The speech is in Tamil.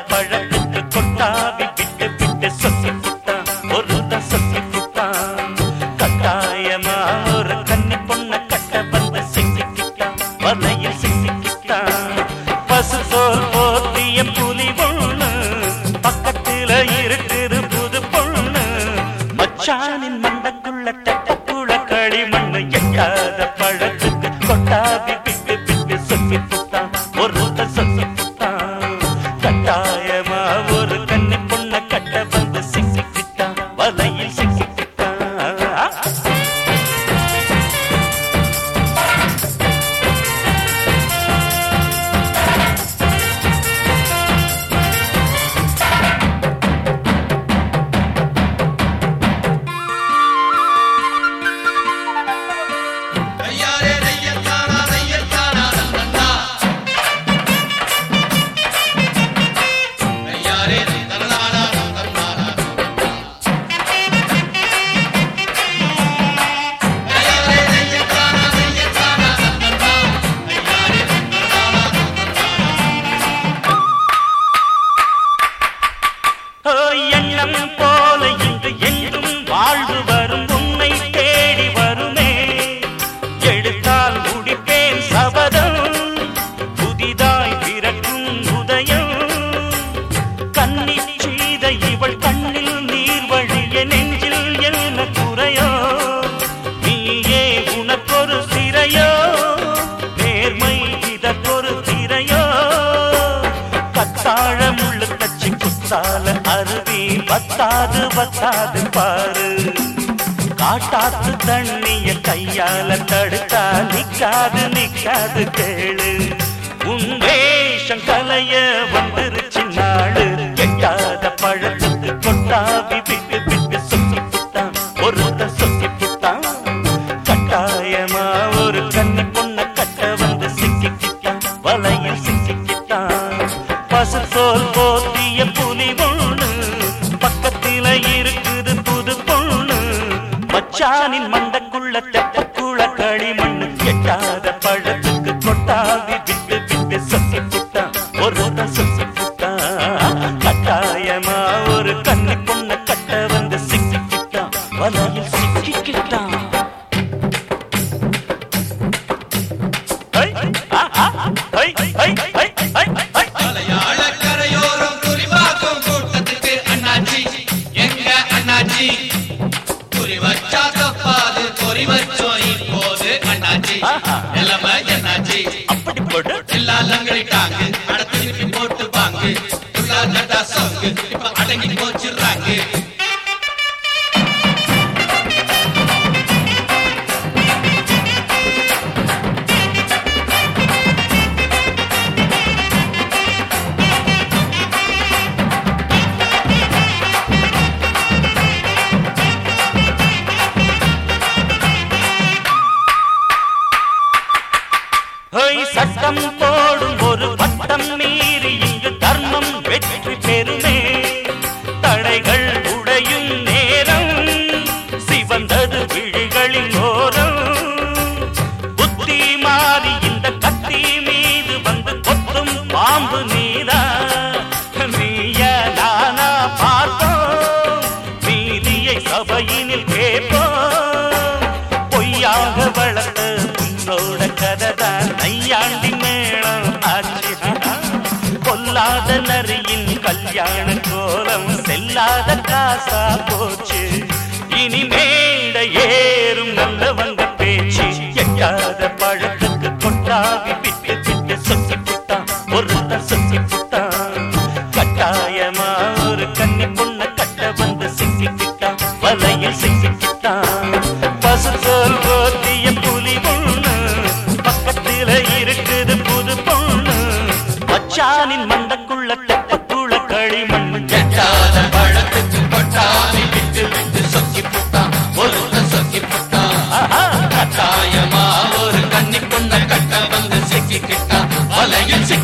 பழத்துக்கு கொட்டாவி விட்டு விட்டு சொத்தி புட்டான் ஒருத்த சொத்தி புட்டான் கட்டாயமா ஒரு கன்னி பொண்ண கட்ட வந்து சிக்கிக்கிட்டான் வலையில் சிக்கிக்கிட்டான் பசு தோல் போத்திய புலி பொண்ணு பக்கத்துல இருக்குது புது பொண்ணு மச்சானின் மண்டக்குள்ள தட்டக்குள்ள களிமண்ணு எட்டாத பழத்துக்கு கொட்டாவி விட்டு விட்டு சொத்தி புட்டான் ஒருத்த சொத்தி புட்டான் கட்டாயமா ஒரு கன்னி பொண்ண கட்ட வந்து சிக்கிக்கிட்டான் வலையில் சிக்கிக்கிட்டான் ஐயாரே தையத்தானா தையத்தானா தந்தா ஐயாரே தனதானா தந்தானா ஐயாரே தையத்தானா தையத்தானா தந்தா ஐயாரே தனதானா ஓ, எண்ணம் போல இங்கு எங்கும் வாழ்வு வரும் உன்னை தேடி வருமே எடுத்தால் முடிப்பேன் சபதம் புதிதாய் பிறக்கும் உதயம் கன்னி செய்த இவள் கண்ணில் நீர் வழிய நெஞ்சில் என்ன குறையோ நீயே உனக்கொரு சிறையோ நேர்மை இதற்கொரு திரையோ கத்தாழ முள்ளு தச்சு குத்தால அருவி வத்தாது வத்தாது பாரு காட்டாத்து தண்ணிய கையால தடுத்தா நிக்காது நிக்காது கேளு உன் வேஷம் கலைய வந்துருச்சு நாடு எட்டாத பழத்துக்கு கொட்டாவி விட்டு விட்டு சொத்தி புட்டான் ஒருத்த சொத்தி புட்டான் கட்டாயமா ஒரு கன்னி பொண்ண கட்ட வந்து சிக்கிக்கிட்டான் வலையில் சிக்கிக்கிட்டான் பசு தோல் போத்திய புலி பொண்ணு பக்கத்தில இருக்குது புது பொண்ணு மச்சானின் மண்டக்குள்ள தெப்பக்குள்ள களிமண்ணு எட்டாத பழத்துக்கு கொட்டாவி விட்டு விட்டு சொத்தி புட்டான் ஒருத்த சொத்தி புட்டான் கட்டாயமா ஒரு கன்னி பொண்ண கட்ட வந்து சிக்கிக்கிட்டான் வலையில் சிக்கிக்கிட்டான் ஐ, ஆ, ஆ, ஐ, ஐ, ஐ, ஐ, ஐ, ஐ. மலையாள கரையோரம் குறிவாக்கும் கூட்டத்துக்கு அண்ணாச்சி எங்க அண்ணாச்சி குறி வச்சா தப்பாது பொறி வச்சோம் இப்போது அண்ணாச்சி நிலைமை என்னாச்சி அப்படி போடு எல்லாம் லங்கடிட்டாங்க அட திருப்பி போட்டு வாங்கு துள்ளா நட்டா சவுக்கு இப்ப அடங்கி போச்சுறாங்க ஹொய் சட்டம் போடும் ஒரு வட்டம் மீறி இங்கு தர்மம் வெற்றி பெறுமே தடைகள் உடையும் நேரம் சிவந்தது விழிகளின் ஓரம் புத்தி மாறி இந்த கத்தி மீது வந்து கொத்தும் பாம்பு நீதா நீய நானா பார்ப்போம் நீதியை சபையினில் கேட்போம் பொய்யாக வளர்த்த உன்னோட கதைதான் நையாண்டி மேளம் ஆச்சு கொல்லாத நரியின் கல்யாண கோலம் செல்லாத காசா போச்சு இனி மேட ஏறும் நல்லவங்க பேச்சு எட்டாத பழத்துக்கு கொட்டாவி விட்டு விட்டு சொத்தி புட்டான் ஒருத்த சொத்தி புட்டான் கட்டாயமா ஒரு கன்னி பொண்ண கட்ட வந்து சிக்கிக்கிட்டான் வலையில் சிக்கிக்கிட்டான் பசுத்தோல் போத்திய புலி பொண்ணு பக்கத்துல இருக்குது புது பொண்ணு மச்சானின் மண்டக்குள்ள தெப்பக்குள்ள களிமண்ணு எட்டாத பழத்துக்கு கொட்டாவி விட்டு விட்டு சொக்கி புட்டான் ஒருத்த சொக்கி புட்டான் ஆஹா, கட்டாயமா ஒரு கன்னி பொண்ண கட்ட வந்து சிக்கிக்கிட்டான் வலையில்